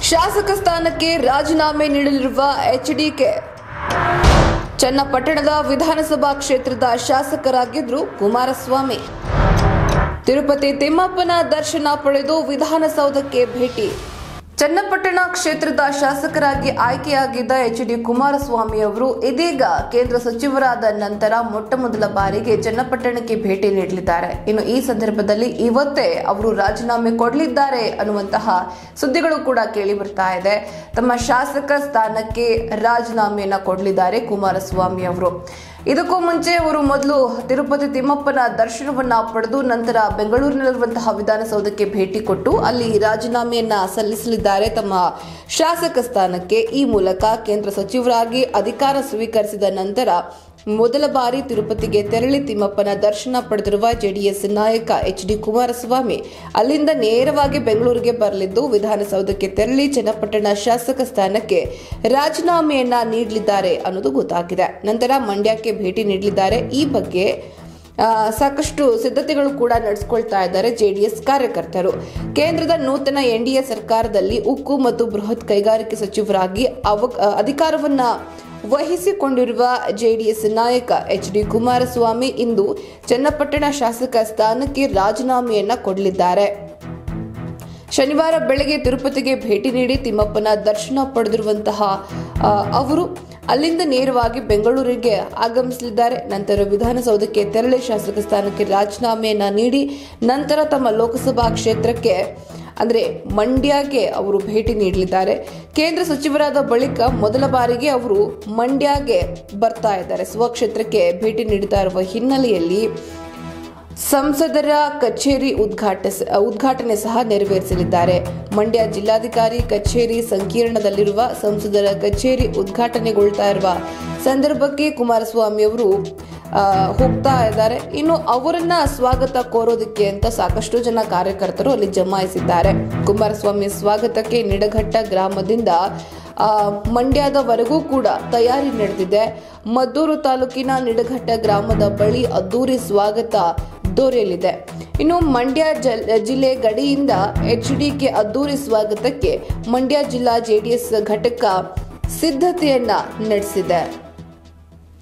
ಶಾಸಕ ಸ್ಥಾನಕ್ಕೆ ರಾಜೀನಾಮೆ ನೀಡಲಿರುವ ಎಚ್ಡಿಕೆ ಚನ್ನಪಟ್ಟಣದ ವಿಧಾನಸಭಾ ಕ್ಷೇತ್ರದ ಶಾಸಕರಾಗಿದ್ರು ಕುಮಾರಸ್ವಾಮಿ ತಿರುಪತಿ ತಿಮ್ಮಪ್ಪನ ದರ್ಶನ ಪಡೆದು ವಿಧಾನಸೌಧಕ್ಕೆ ಭೇಟಿ ಚನ್ನಪಟ್ಟಣ ಕ್ಷೇತ್ರದ ಶಾಸಕರಾಗಿ ಆಯ್ಕೆಯಾಗಿದ್ದ ಎಚ್ ಡಿ ಕುಮಾರಸ್ವಾಮಿ ಅವರು ಇದೀಗ ಕೇಂದ್ರ ಸಚಿವರಾದ ನಂತರ ಮೊಟ್ಟ ಮೊದಲ ಬಾರಿಗೆ ಚನ್ನಪಟ್ಟಣಕ್ಕೆ ಭೇಟಿ ನೀಡಲಿದ್ದಾರೆ ಇನ್ನು ಈ ಸಂದರ್ಭದಲ್ಲಿ ಇವತ್ತೇ ಅವರು ರಾಜೀನಾಮೆ ಕೊಡಲಿದ್ದಾರೆ ಅನ್ನುವಂತಹ ಸುದ್ದಿಗಳು ಕೂಡ ಕೇಳಿ ಬರ್ತಾ ಇದೆ ತಮ್ಮ ಶಾಸಕ ಸ್ಥಾನಕ್ಕೆ ರಾಜೀನಾಮೆಯನ್ನ ಕೊಡಲಿದ್ದಾರೆ ಕುಮಾರಸ್ವಾಮಿ ಅವರು ಇದಕ್ಕೂ ಮುಂಚೆ ಅವರು ಮೊದಲು ತಿರುಪತಿ ತಿಮ್ಮಪ್ಪನ ದರ್ಶನವನ್ನ ಪಡೆದು ನಂತರ ಬೆಂಗಳೂರಿನಲ್ಲಿರುವಂತಹ ವಿಧಾನಸೌಧಕ್ಕೆ ಭೇಟಿ ಕೊಟ್ಟು ಅಲ್ಲಿ ರಾಜೀನಾಮೆಯನ್ನ ಸಲ್ಲಿಸಲಿದ್ದಾರೆ ತಮ್ಮ ಶಾಸಕ ಸ್ಥಾನಕ್ಕೆ ಈ ಮೂಲಕ ಕೇಂದ್ರ ಸಚಿವರಾಗಿ ಅಧಿಕಾರ ಸ್ವೀಕರಿಸಿದ ನಂತರ ಮೊದಲ ಬಾರಿ ತಿರುಪತಿಗೆ ತೆರಳಿ ತಿಮ್ಮಪ್ಪನ ದರ್ಶನ ಪಡೆದಿರುವ ಜೆಡಿಎಸ್ ನಾಯಕ ಎಚ್ ಡಿ ಕುಮಾರಸ್ವಾಮಿ ಅಲ್ಲಿಂದ ನೇರವಾಗಿ ಬೆಂಗಳೂರಿಗೆ ಬರಲಿದ್ದು ವಿಧಾನಸೌಧಕ್ಕೆ ತೆರಳಿ ಚನ್ನಪಟ್ಟಣ ಶಾಸಕ ಸ್ಥಾನಕ್ಕೆ ರಾಜೀನಾಮೆಯನ್ನ ನೀಡಲಿದ್ದಾರೆ ಅನ್ನೋದು ಗೊತ್ತಾಗಿದೆ ನಂತರ ಮಂಡ್ಯಕ್ಕೆ ಭೇಟಿ ನೀಡಲಿದ್ದಾರೆ ಈ ಬಗ್ಗೆ ಆ, ಸಾಕಷ್ಟು ಸಿದ್ಧತೆಗಳು ಕೂಡ ನಡೆಸ್ಕೊಳ್ತಾ ಇದ್ದಾರೆ ಜೆಡಿಎಸ್ ಕಾರ್ಯಕರ್ತರು ಕೇಂದ್ರದ ನೂತನ ಎನ್ಡಿಎ ಸರ್ಕಾರದಲ್ಲಿ ಉಕ್ಕು ಮತ್ತು ಬೃಹತ್ ಕೈಗಾರಿಕೆ ಸಚಿವರಾಗಿ ಅವ ಅಧಿಕಾರವನ್ನ ವಹಿಸಿಕೊಂಡಿರುವ ಜೆಡಿಎಸ್ ನಾಯಕ ಎಚ್ ಡಿ ಕುಮಾರಸ್ವಾಮಿ ಇಂದು ಚನ್ನಪಟ್ಟಣ ಶಾಸಕ ಸ್ಥಾನಕ್ಕೆ ರಾಜೀನಾಮೆಯನ್ನ ಕೊಡಲಿದ್ದಾರೆ ಶನಿವಾರ ಬೆಳಗ್ಗೆ ತಿರುಪತಿಗೆ ಭೇಟಿ ನೀಡಿ ತಿಮ್ಮಪ್ಪನ ದರ್ಶನ ಪಡೆದಿರುವಂತಹ ಆ, ಅವರು ಅಲ್ಲಿಂದ ನೇರವಾಗಿ ಬೆಂಗಳೂರಿಗೆ ಆಗಮಿಸಲಿದ್ದಾರೆ ನಂತರ ವಿಧಾನಸೌಧಕ್ಕೆ ತೆರಳಿ ಶಾಸಕ ಸ್ಥಾನಕ್ಕೆ ರಾಜೀನಾಮೆಯನ್ನ ನೀಡಿ ನಂತರ ತಮ್ಮ ಲೋಕಸಭಾ ಕ್ಷೇತ್ರಕ್ಕೆ ಅಂದರೆ ಮಂಡ್ಯಗೆ ಅವರು ಭೇಟಿ ನೀಡಲಿದ್ದಾರೆ ಕೇಂದ್ರ ಸಚಿವರಾದ ಬಳಿಕ ಮೊದಲ ಬಾರಿಗೆ ಅವರು ಮಂಡ್ಯಗೆ ಬರ್ತಾ ಇದ್ದಾರೆ ಸ್ವಕ್ಷೇತ್ರಕ್ಕೆ ಭೇಟಿ ನೀಡುತ್ತಾ ಇರುವ ಹಿನ್ನೆಲೆಯಲ್ಲಿ ಸಂಸದರ ಕಚೇರಿ ಉದ್ಘಾಟಿಸ ಉದ್ಘಾಟನೆ ಸಹ ನೆರವೇರಿಸಲಿದ್ದಾರೆ ಮಂಡ್ಯ ಜಿಲ್ಲಾಧಿಕಾರಿ ಕಚೇರಿ ಸಂಕೀರ್ಣದಲ್ಲಿರುವ ಸಂಸದರ ಕಚೇರಿ ಉದ್ಘಾಟನೆಗೊಳ್ತಾ ಇರುವ ಸಂದರ್ಭಕ್ಕೆ ಕುಮಾರಸ್ವಾಮಿ ಅವರು ಆ, ಹೋಗ್ತಾ ಇದ್ದಾರೆ ಇನ್ನು ಅವರನ್ನ ಸ್ವಾಗತ ಕೋರೋದಕ್ಕೆ ಅಂತ ಸಾಕಷ್ಟು ಜನ ಕಾರ್ಯಕರ್ತರು ಅಲ್ಲಿ ಜಮಾಯಿಸಿದ್ದಾರೆ ಕುಮಾರಸ್ವಾಮಿ ಸ್ವಾಗತಕ್ಕೆ ನಿಡಘಟ್ಟ ಗ್ರಾಮದಿಂದ ಆ, ಮಂಡ್ಯದವರೆಗೂ ಕೂಡ ತಯಾರಿ ನಡೆದಿದೆ ಮದ್ದೂರು ತಾಲೂಕಿನ ನಿಡಘಟ್ಟ ಗ್ರಾಮದ ಬಳಿ ಅದ್ದೂರಿ ಸ್ವಾಗತ ದೊರೆಯಲಿದೆ ಇನ್ನು ಮಂಡ್ಯ ಜಲ್- ಜಿಲ್ಲೆ ಗಡಿಯಿಂದ ಎಚ್ ಡಿಕೆ ಅದ್ದೂರಿ ಸ್ವಾಗತಕ್ಕೆ ಮಂಡ್ಯ ಜಿಲ್ಲಾ ಜೆಡಿಎಸ್ ಘಟಕ ಸಿದ್ಧತೆಯನ್ನ ನಡೆಸಿದೆ